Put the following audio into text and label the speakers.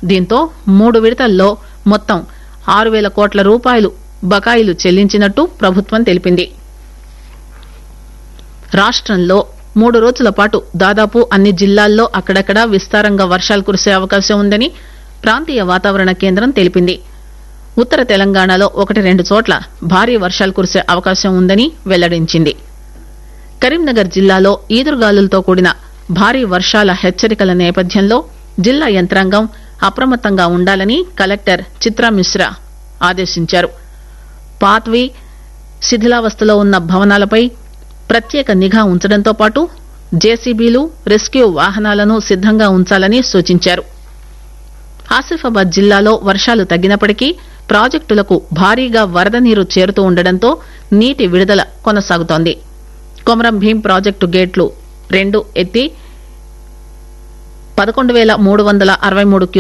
Speaker 1: దీంతో మూడు విడతల్లో మొత్తం ఆరు వేల కోట్ల రూపాయలు బకాయిలు చెల్లించినట్టు ప్రభుత్వం తెలిపింది రాష్టంలో మూడు రోజుల పాటు దాదాపు అన్ని జిల్లాల్లో అక్కడక్కడా విస్తారంగా వర్షాలు కురిసే అవకాశం ఉందని ప్రాంతీయ వాతావరణ కేంద్రం తెలిపింది ఉత్తర తెలంగాణలో ఒకటి రెండు చోట్ల భారీ వర్షాలు కురిసే అవకాశం ఉందని వెల్లడించింది కరీంనగర్ జిల్లాలో ఈదురుగాలులతో కూడిన భారీ వర్షాల హెచ్చరికల నేపథ్యంలో జిల్లా యంత్రాంగం అప్రమత్తంగా ఉండాలని కలెక్టర్ చిత్రా మిశ్రా ఆదేశించారు పాత్వి శిథిలావస్థలో ఉన్న భవనాలపై ప్రత్యేక నిఘా ఉంచడంతో పాటు జేసీబీలు రెస్క్యూ వాహనాలను సిద్దంగా ఉంచాలని సూచించారు ఆసిఫాబాద్ జిల్లాలో వర్షాలు తగ్గినప్పటికీ ప్రాజెక్టులకు భారీగా వరద నీరు చేరుతూ ఉండడంతో నీటి విడుదల కొనసాగుతోంది కొమరం భీం ప్రాజెక్టు గేట్లు రెండు ఎత్తి పదకొండు వేల మూడు వందల అరవై మూడు